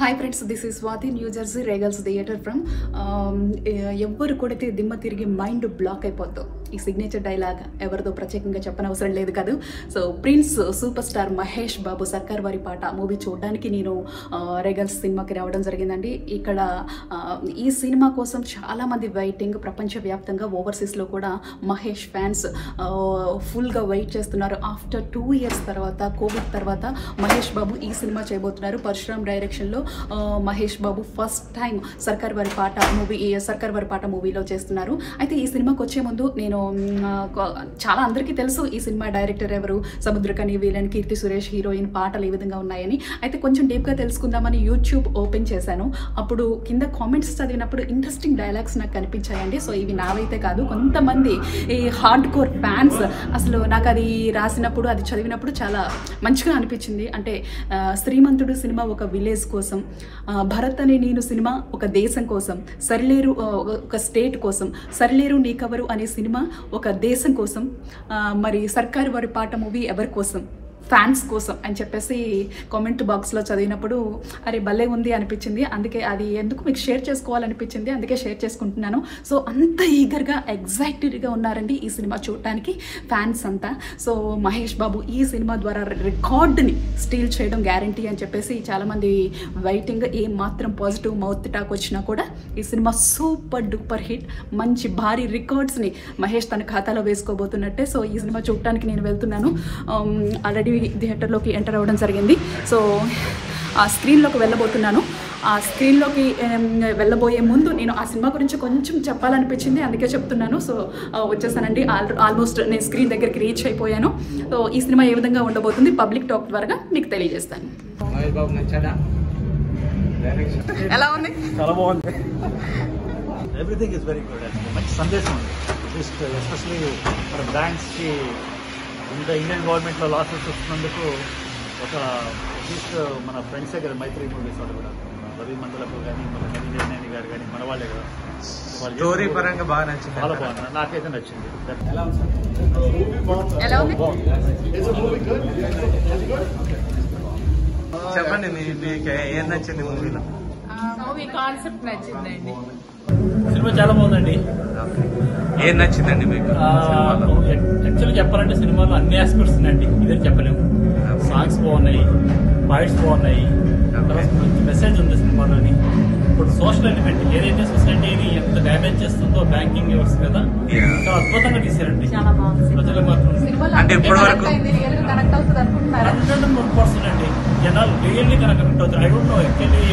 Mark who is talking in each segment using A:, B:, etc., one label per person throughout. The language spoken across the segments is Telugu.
A: Hi friends this is Swathi New Jersey Regals theatre from ఎవ్వరు కొడితే దిమ్మ తిరిగి మైండ్ బ్లాక్ అయిపోద్దు ఈ సిగ్నేచర్ డైలాగ్ ఎవరిదో ప్రత్యేకంగా చెప్పనవసరం లేదు కాదు so prince super star Mahesh Babu Sarkaru Vaari పాట మూవీ చూడడానికి నేను రేగల్స్ సినిమాకి రావడం జరిగిందండి ఇక్కడ ఆ, ఈ సినిమా కోసం చాలామంది వెయిటింగ్ ప్రపంచవ్యాప్తంగా ఓవర్సీస్లో కూడా మహేష్ ఫ్యాన్స్ ఫుల్గా వెయిట్ చేస్తున్నారు ఆఫ్టర్ టూ ఇయర్స్ తర్వాత కోవిడ్ తర్వాత మహేష్ బాబు ఈ సినిమా చేయబోతున్నారు పరశురామ్ డైరెక్షన్లో ఆ, మహేష్ బాబు ఫస్ట్ టైం సర్కార్ వారి పాట మూవీ సర్కార్ వారి పాట మూవీలో చేస్తున్నారు అయితే ఈ సినిమాకి వచ్చే ముందు నేను మ్, ఆ, కొ- చాలా అందరికీ తెలుసు ఈ సినిమా డైరెక్టర్ ఎవరు సముద్రకని వీలన్ కీర్తి సురేష్ హీరోయిన్ పాటలు ఏ విధంగా ఉన్నాయని అయితే కొంచెం డీప్గా తెలుసుకుందామని యూట్యూబ్ ఓపెన్ చేశాను అప్పుడు కింద కామెంట్స్ చదివినప్పుడు ఇంట్రెస్టింగ్ డైలాగ్స్ నాకు కనిపించాయండి సో ఇవి నావైతే కాదు కొంతమంది ఈ హార్డ్ కోర్ ఫ్యాన్స్ అసలు నాకు అది రాసినప్పుడు అది చదివినప్పుడు చాలా మంచిగా అనిపించింది అంటే ఆ, శ్రీమంతుడు సినిమా ఒక విలేజ్ కోసం ఆ, భరత్ అనే నేను సినిమా ఒక దేశం కోసం సరిలేరు ఆ, ఒక స్టేట్ కోసం సరిలేరు నీకెవరు అనే సినిమా ఒక దేశం కోసం ఆ, మరి సర్కారు వారి పాట మూవీ ఎవరి కోసం ఫ్యాన్స్ కోసం అని చెప్పేసి కామెంట్ బాక్స్లో చదివినప్పుడు అరే భలే ఉంది అనిపించింది అందుకే అది ఎందుకు మీకు షేర్ చేసుకోవాలనిపించింది అందుకే షేర్ చేసుకుంటున్నాను సో అంత ఈగర్గా ఎగ్జైటెడ్గా ఉన్నారండి ఈ సినిమా చూడటానికి ఫ్యాన్స్ అంతా సో మహేష్ బాబు ఈ సినిమా ద్వారా రికార్డుని స్టీల్ చేయడం గ్యారంటీ అని చెప్పేసి చాలామంది వెయిటింగ్ ఏ మాత్రం పాజిటివ్ మౌత్ టాక్ వచ్చినా కూడా ఈ సినిమా సూపర్ డూపర్ హిట్ మంచి భారీ రికార్డ్స్ని మహేష్ తన ఖాతాలో వేసుకోబోతున్నట్టే సో ఈ సినిమా చూడటానికి నేను వెళ్తున్నాను ఆల్రెడీ థియేటర్లోకి ఎంటర్ అవ్వడం జరిగింది సో ఆ స్క్రీన్లోకి వెళ్ళబోతున్నాను ఆ స్క్రీన్లోకి ఏం, వెళ్ళబోయే ముందు నేను ఆ సినిమా గురించి కొంచెం చెప్పాలనిపించింది అందుకే చెప్తున్నాను సో ఆ, వచ్చేసానండి ఆల్ ఆల్మోస్ట్ నేను స్క్రీన్ దగ్గరికి రీచ్ అయిపోయాను సో ఈ సినిమా ఏ విధంగా ఉండబోతుంది పబ్లిక్ టాక్ ద్వారా మీకు తెలియజేస్తాను
B: మహేష్ బాబు నచ్చాడా
A: ఎలా ఉంది
C: చాలా బాగుంది ఎవ్రీథింగ్ ఇస్ వెరీ గుడ్ అండి మంచి సందేశం ఉంది అట్లీస్ట్ ఎస్పెషలీ మన బ్యాంక్స్కి ఇంత ఇండియన్ గవర్నమెంట్లో లాసెస్ వస్తున్నందుకు ఒక అట్లీస్ట్ మన ఫ్రెండ్సే కదా మైత్రి మూవీస్ వాళ్ళు కూడా మన రవి మండలకు కానీ మన నవీన్ గారు కానీ మన వాళ్ళే కదా వాళ్ళు
B: స్టోరీ
C: చేసిన
B: పరంగా బాగా నచ్చింది
C: చాలా బాగుంది నాకైతే నచ్చింది
B: ఎలా ఉంది సార్
A: ఎలా ఉంది
B: చెప్పండి మీ మీకు ఏం నచ్చింది మూవీలో
D: మూవీ కాన్సెప్ట్ నచ్చిందండి
C: సినిమా చాలా బాగుందండి
B: ఏం నచ్చిందండి మీకు సినిమాలో
C: యాక్చువల్లీ చెప్పాలంటే సినిమాలో అన్ని ఆస్పెక్ట్స్ ఉన్నాయండి ఇదే చెప్పలేము సాంగ్స్ బాగున్నాయి ఫైట్స్ బాగున్నాయి తర్వాత మంచి మెసేజ్ ఉంది సినిమాలోని ఇప్పుడు సోషల్ ఎలిమెంట్ ఏదైతే సొసైటీని ఎంత డ్యామేజ్ చేస్తుందో బ్యాంకింగ్ వ్యవస్థ కదా
B: Yeah.
C: చాలా అద్భుతంగా తీశారండి
D: చాలా బాగుంది సినిమా.
C: ప్రజలకు మాత్రం
A: సినిమాలో
B: అంటే ఇప్పటి వరకు-
A: కనెక్ట్ అవుతుంది అనుకుంటున్నారా
C: హండ్రెడ్ అండ్ వన్ పర్సెంట్ అండి జనాలు రియల్లీ కనెక్ట్ అవుతారు ఐ డోంట్ నో యాక్చువల్లీ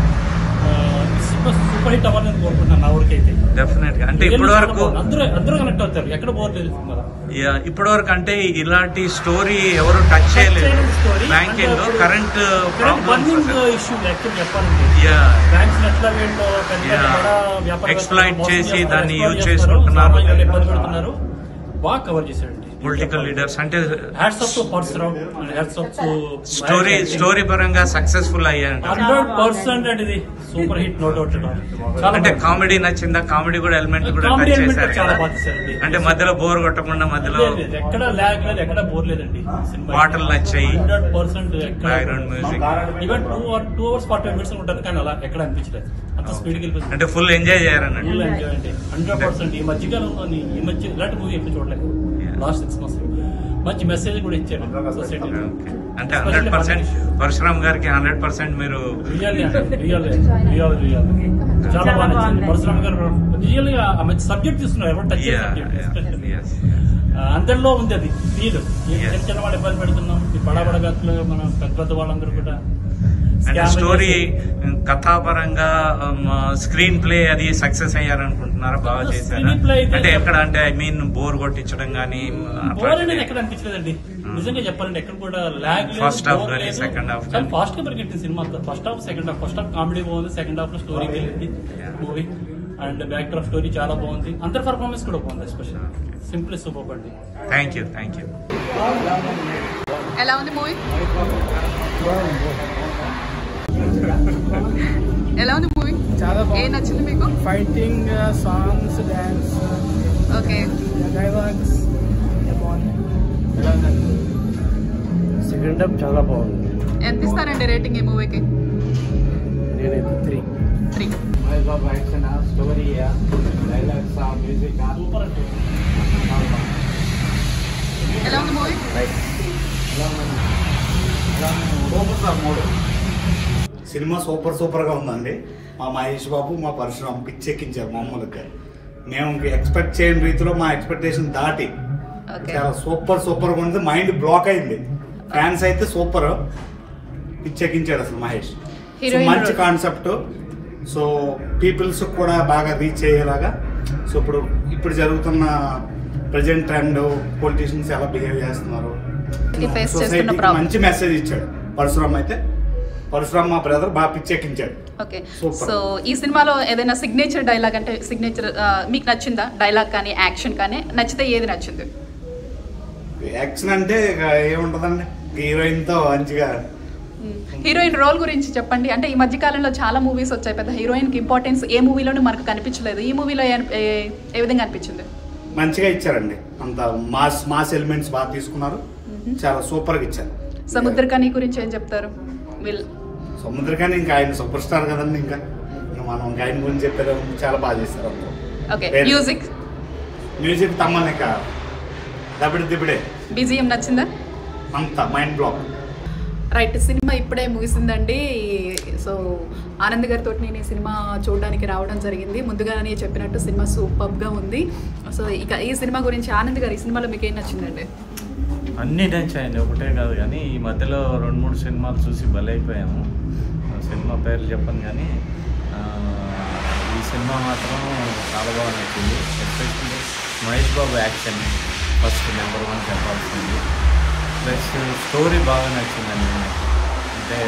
C: సినిమా సూపర్ హిట్ అవ్వాలని కోరుకుంటున్నాను నా వరకైతే
B: డెఫినెట్ గా అంటే
C: Really
B: ఇప్పటి
C: చాలా
B: వరకు
C: బాగుంది. అందరూ అందరూ కనెక్ట్ అవుతారు ఎక్కడ పోలేదు సినిమా
B: ఇప్పటి వరకు అంటే ఇలాంటి స్టోరీ ఎవరు టచ్ చేయలేదు బ్యాంకింగ్ లో current problems
C: burning issue actual చెప్పాలండి
B: యా
C: బ్యాంక్స్ ఎట్లా వీళ్ళు పెద్ద పెద్ద
B: Yeah.
C: బడా వ్యాపారవేత్తలు
B: Exploit
C: మోసం
B: చేసి
C: చేస్తున్నారు,
B: దాన్ని
C: exploit
B: use
C: చేస్తున్నారు,
B: చేసుకుంటున్నారు.
C: సామాన్యులను ఇబ్బంది పెడుతున్నారు బాగా కవర్ చేశారండి
B: పొలిటికల్ లీడర్స్ అంటే
C: hats off to Parasuram hats off to
B: story story పరంగా సక్సెస్ఫుల్ అయ్యాయంట
C: హండ్రెడ్ పర్సెంట్ అండి ఇది సూపర్ హిట్ నో డౌట్ చాలా
B: అంటే కామెడీ నచ్చిందా కామెడీ కూడా ఎలిమెంట్ కూడా
C: Comedy
B: టచ్
C: element
B: చేశారు
C: చాలా
B: కదా
C: బాగా తీశారండి.
B: అంటే మధ్యలో బోర్ కొట్టకుండా మధ్యలో
C: లేదు, లేదు. ఎక్కడ ల్యాగ్ లేదు ఎక్కడ బోర్ లేదండి సినిమా
B: పాటలు నచ్చాయి.
C: Hundred percent
B: Background music.
C: Even two two hours forty minutes ఉంటుంది కానీ అలా ఎక్కడ అనిపించలేదు అంత స్పీడ్కి వెళ్ళిపోతుంది
B: అంటే ఫుల్ ఎంజాయ్ చేయారన్నట్టు
C: ఫుల్ ఎంజాయ్ అండి హండ్రెడ్ పర్సెంట్ ఈ మధ్యకాలంలో ఈ మధ్య ఇలాంటి మూవీ ఎప్పుడు చూడలేదు
B: Yeah.
C: లాస్ట్ సిక్స్ మంత్స్ మంచి మెసేజ్ కూడా ఇచ్చారు సొసైటీ
B: Okay. అంటే హండ్రెడ్ పర్సెంట్ పరశురామ్ గారికి హండ్రెడ్ పర్సెంట్ మీరు
C: రియల్ రియల్ రియల్ రియల్ చాలా బాగా నచ్చింది పరశురామ్ గారు రియల్ గా ఆ మంచి సబ్జెక్ట్ తీసుకున్నారు ఎవరు టచ్
B: Yeah, yeah, yes.
C: అందరిలో ఉంది అది ఫీల్
B: Yes.
C: చిన్న చిన్న వాళ్ళు ఇబ్బంది పెడుతున్నాం ఈ బడా బడా వ్యక్తులు మన పెద్ద పెద్ద వాళ్ళందరూ కూడా
B: అంటే
C: scam
B: స్టోరీ
C: చేసి-
B: కథాపరంగా స్క్రీన్ ప్లే అది సక్సెస్ అయ్యారనుకుంటున్నారా బాగా చేశారా
C: Screen play అయితే-
B: అంటే ఎక్కడ అంటే ఐ మీన్ బోర్ కొట్టించడం కానీ
C: బోర్ అనేది ఎక్కడ అనిపించలేదండి నిజంగా చెప్పాలంటే ఎక్కడ కూడా లాగ్
B: First half గానీ, second half గానీ.
C: ఫాస్ట్ గా పరిగెట్టింది సినిమా అంతా first half second half first half comedy బాగుంది సెకండ్ హాఫ్ లో స్టోరీ వెళ్ళింది
B: Yeah.
C: Movie and backdrop story చాలా బాగుంది అందరి పర్ఫార్మెన్స్ కూడా బాగుంది ఎస్పెషల్ సింపుల్ సూపర్ అండి
B: థ్యాంక్ యూ థ్యాంక్ యూ
A: ఎలా ఉంది మూవీ ఎలా ఉంది మూవీ
E: చాలా
A: ఏ
E: బాగుంది
A: నచ్చింది మీకు
E: fighting songs dance
A: okay
E: dialogues బాగుంది
F: సెకండ్ హాఫ్ చాలా బాగుంది
A: ఎంత ఇస్తారండి రేటింగ్ ఈ మూవీకి three
F: Mahesh Babu action story dialogues music super
A: ఎలా ఉంది మూవీ
G: సూపర్ సార్ మూడు సినిమా సూపర్ సూపర్గా ఉందండి మా మహేష్ బాబు మా పరశురామ్ పిచ్చెక్కించారు మామూలుగా మేము ఎక్స్పెక్ట్ చేయని రీతిలో మా ఎక్స్పెక్టేషన్ దాటి
A: ఓకే
G: చాలా సూపర్ సూపర్గా ఉంది మైండ్ బ్లాక్ అయింది ఫ్యాన్స్ అయితే సూపర్ పిచ్చెక్కించాడు అసలు మహేష్ సో
A: Heroine
G: మంచి
A: role.
G: కాన్సెప్ట్ సో పీపుల్స్ కూడా బాగా రీచ్ అయ్యేలాగా సో ఇప్పుడు ఇప్పుడు జరుగుతున్న ప్రజెంట్ ట్రెండ్ పొలిటీషియన్స్ ఎలా బిహేవ్ చేస్తున్నారు
A: ఇది face చేస్తున్న
G: Society కి
A: problem.
G: మంచి మెసేజ్ ఇచ్చాడు పరశురామ్ అయితే పరశురామ్ మా బ్రదర్ బాగా పిచ్చెక్కించాడు
A: ఓకే
G: Super.
A: సో ఈ సినిమాలో ఏదైనా సిగ్నేచర్ డైలాగ్ అంటే సిగ్నేచర్ మీకు నచ్చిందా డైలాగ్ కానీ యాక్షన్ కానీ నచ్చితే ఏది నచ్చింది
G: యాక్షన్ అంటే ఇక ఏముంటదండి హీరోయిన్ తో మంచిగా
A: హీరోయిన్ రోల్ గురించి చెప్పండి అంటే ఈ మధ్య కాలంలో చాలా మూవీస్ వచ్చాయి పెద్ద హీరోయిన్ కి ఇంపార్టెన్స్ ఏ మూవీలోనూ మనకు కనిపించలేదు ఈ మూవీలో ఏ- ఏ- ఏ విధంగా అనిపించింది
G: మంచిగా ఇచ్చారండి అంత మాస్ మాస్ ఎలిమెంట్స్ బాగా తీసుకున్నారు చాలా సూపర్ గా ఇచ్చారు
A: సముద్రకాని గురించి ఏం చెప్తారు విల్
G: సముద్రకాని ఇంకా ఆయన సూపర్ స్టార్ కదండి ఇంకా ఇంకా మనం ఇంకా ఆయన గురించి చెప్పేది ఉంది. చాలా బాగా చేస్తారు అందరూ
A: ఓకే
G: Very-
A: మ్యూజిక్
G: మ్యూజిక్ తమ్మని ఇక దబిడి దిబిడే
A: బీజిఎం నచ్చిందా
G: అంత మైండ్ బ్లాక్
A: రైట్ సినిమా ఇప్పుడే ముగిసిందండి సో ఆనంద్ గారితో నేను ఈ సినిమా చూడడానికి రావడం జరిగింది ముందుగానే చెప్పినట్టు సినిమా సూపర్గా ఉంది సో ఇక ఈ సినిమా గురించి ఆనంద్ గారు ఈ సినిమాలో మీకు ఏం నచ్చిందండి
H: అన్నీ నచ్చాయండి ఒకటే కాదు కానీ ఈ మధ్యలో రెండు మూడు సినిమాలు చూసి బలైపోయాము ఆ సినిమా పేర్లు చెప్పను కానీ ఆ, ఈ సినిమా మాత్రం చాలా బాగా నచ్చింది especially Mahesh Babu action first number one చెప్పాల్సింది ప్లస్ స్టోరీ బాగా నచ్చిందండి నాకు అంటే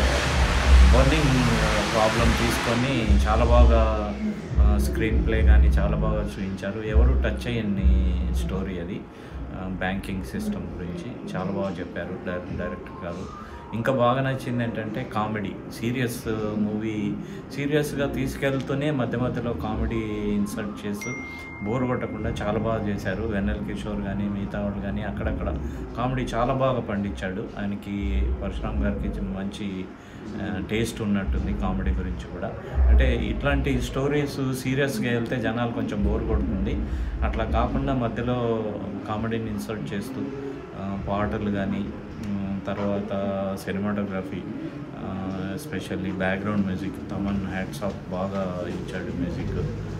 H: బర్నింగ్ ప్రాబ్లం తీసుకొని చాలా బాగా స్క్రీన్ ప్లే కానీ చాలా బాగా చూపించారు ఎవరు టచ్ అయ్యని స్టోరీ అది బ్యాంకింగ్ సిస్టమ్ గురించి చాలా బాగా చెప్పారు డైరెక్ట్ డైరెక్టర్ గారు ఇంకా బాగా నచ్చింది ఏంటంటే కామెడీ సీరియస్ మూవీ సీరియస్గా తీసుకెళ్తూనే మధ్య మధ్యలో కామెడీ ఇన్సర్ట్ చేస్తూ బోర్ కొట్టకుండా చాలా బాగా చేశారు వెన్నెల కిషోర్ కానీ మిగతా వాళ్ళు కానీ అక్కడక్కడ కామెడీ చాలా బాగా పండించాడు ఆయనకి పరశురామ్ గారికి మంచి టేస్ట్ ఉన్నట్టుంది కామెడీ గురించి కూడా అంటే ఇట్లాంటి స్టోరీస్ సీరియస్గా వెళ్తే జనాలు కొంచెం బోర్ కొడుతుంది అట్లా కాకుండా మధ్యలో కామెడీని ఇన్సర్ట్ చేస్తూ ఆ, పాటలు కానీ తర్వాత cinematography especially background music Thaman hats off బాగా ఇచ్చాడు మ్యూజిక్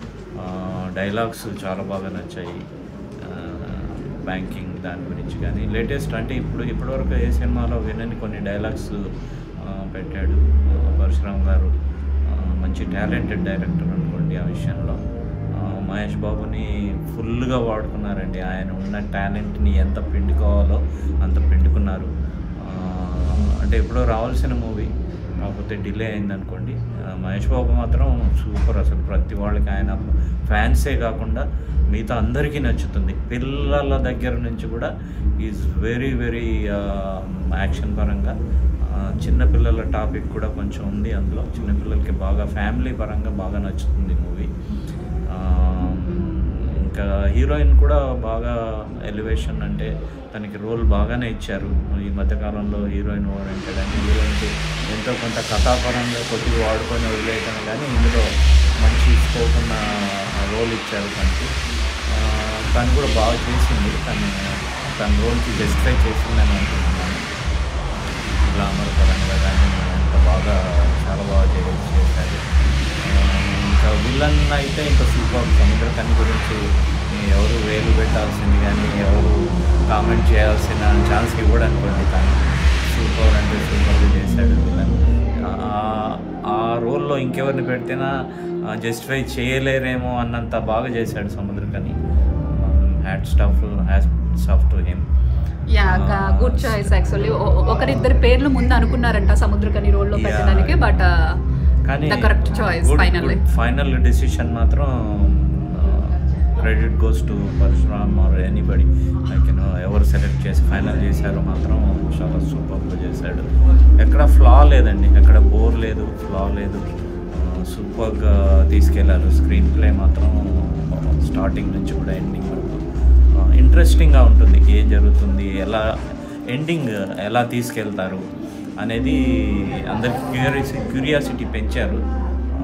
H: డైలాగ్స్ చాలా బాగా నచ్చాయి బ్యాంకింగ్ దాని గురించి కానీ లేటెస్ట్ అంటే ఇప్పుడు ఇప్పటివరకు ఏ సినిమాలో వినని కొన్ని డైలాగ్స్ పెట్టాడు ఆ, పరశురామ్ గారు ఆ, మంచి టాలెంటెడ్ డైరెక్టర్ అనుకోండి ఆ విషయంలో ఆ, మహేష్ బాబుని ఫుల్గా వాడుకున్నారండి ఆయన ఉన్న టాలెంట్ని ఎంత పిండుకోవాలో అంత పిండుకున్నారు ఆ, అంటే ఎప్పుడో రావాల్సిన మూవీ కాకపోతే డిలే అయింది అనుకోండి ఆ, మహేష్ బాబు మాత్రం సూపర్ అసలు ప్రతి వాళ్ళకి ఆయన ఫ్యాన్సే కాకుండా మిగతా అందరికీ నచ్చుతుంది పిల్లల దగ్గర నుంచి కూడా ఈజ్ వెరీ వెరీ యాక్షన్ పరంగా ఆ, చిన్నపిల్లల టాపిక్ కూడా కొంచెం ఉంది అందులో చిన్నపిల్లలకి బాగా ఫ్యామిలీ పరంగా బాగా నచ్చుతుంది మూవీ ఇంకా హీరోయిన్ కూడా బాగా ఎలివేషన్ అంటే తనకి రోల్ బాగానే ఇచ్చారు ఈ మధ్యకాలంలో హీరోయిన్ ఓరియంటెడ్ అంటే హీరోయిన్కి ఎంతో కొంత కథాపరంగా కొద్దిగా వాడుకొని వదిలేయటం కానీ ఇందులో మంచి స్కోప్ ఉన్న రోల్ ఇచ్చారు తనకి ఆ, తను కూడా బాగా చేసింది తను తన రోల్కి జస్టిఫై చేసిందని అనుకుంటున్నాను గ్లామర్ పరంగా కానీ అంత బాగా చాలా బాగా చే- చేశారు ఆ, ఇంకా విలన్ అయితే ఇంకా సూపర్ సముద్రకని గురించి ఎవరు వేలు పెట్టాల్సింది కానీ ఎవరు కామెంట్ చేయాల్సిన ఛాన్స్ ఇవ్వడు అనుకోండి కానీ సూపర్ అంటే సూపర్గా చేశాడు విలన్ ఆ- ఆ రోల్లో ఇంకెవరిని పెడితేనా జస్టిఫై చేయలేరేమో అన్నంత బాగా చేశాడు Samuthirakani hat staff hat staff to him
A: yeah good choice actually ఒకరిద్దరి పేర్లు ముందు అనుకున్నారంట సముద్రకని రోల్లో
H: Yeah.
A: పెట్టడానికి బట్
H: కానీ
A: the correct choice finally
H: final decision మాత్రం credit goes to Parashuram or anybody like you know ఎవరు సెలెక్ట్ చేసి ఫైనల్ చేశారో మాత్రం చాలా సూపర్గా చేశాడు ఎక్కడ ఫ్లా లేదండి ఎక్కడ బోర్ లేదు ఫ్లా లేదు సూపర్గా తీసుకెళ్లారు స్క్రీన్ ప్లే మాత్రం స్టార్టింగ్ నుంచి కూడా ఎండింగ్ వరకు ఇంట్రెస్టింగ్గా ఉంటుంది ఏం జరుగుతుంది ఎలా ఎండింగ్ ఎలా తీసుకెళ్తారు అనేది అందరికి క్యూరియాసి క్యూరియాసిటీ పెంచారు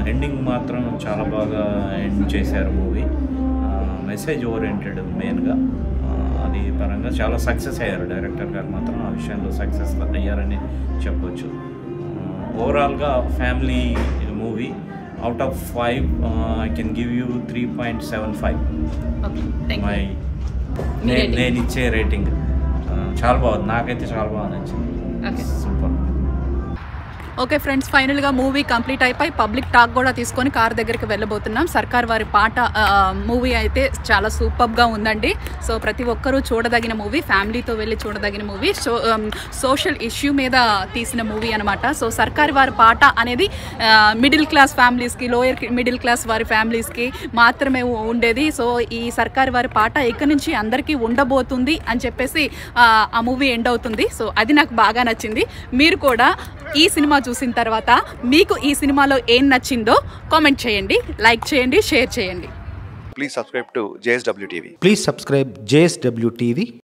H: ఎండింగ్ మాత్రం చాలా బాగా ఎండ్ చేశారు మూవీ మెసేజ్ ఓరియంటెడ్ మెయిన్గా అది పరంగా చాలా సక్సెస్ అయ్యారు డైరెక్టర్ గారు మాత్రం ఆ విషయంలో సక్సెస్ అయ్యారని చెప్పొచ్చు ఓవరాల్గా family movie out of five I can give you three point seven five
A: okay thank
H: మై
A: మీ
H: నే-
A: rating?
H: నేను ఇచ్చే రేటింగ్ చాలా బాగుంది నాకైతే చాలా బాగా నచ్చింది
A: ఓకే
H: సూపర్
A: ఓకే ఫ్రెండ్స్ ఫైనల్గా మూవీ కంప్లీట్ అయిపోయి పబ్లిక్ టాక్ కూడా తీసుకొని కార్ దగ్గరికి వెళ్ళబోతున్నాం సర్కార్ వారి పాట మూవీ అయితే చాలా సూపర్గా ఉందండి సో ప్రతి ఒక్కరూ చూడదగిన మూవీ ఫ్యామిలీతో వెళ్ళి చూడదగిన మూవీ సో సోషల్ ఇష్యూ మీద తీసిన మూవీ అనమాట సో సర్కార్ వారి పాట అనేది మిడిల్ క్లాస్ ఫ్యామిలీస్కి లోయర్ మిడిల్ క్లాస్ వారి ఫ్యామిలీస్కి మాత్రమే ఉండేది సో ఈ సర్కార్ వారి పాట ఇక్కడి నుంచి అందరికీ ఉండబోతుంది అని చెప్పేసి ఆ, ఆ మూవీ ఎండ్ అవుతుంది సో అది నాకు బాగా నచ్చింది మీరు కూడా ఈ సినిమా చూసిన తర్వాత మీకు ఈ సినిమాలో ఏం నచ్చిందో కామెంట్ చేయండి లైక్ చేయండి షేర్ చేయండి
I: Please subscribe to JSW TV.
J: Please subscribe JSW TV.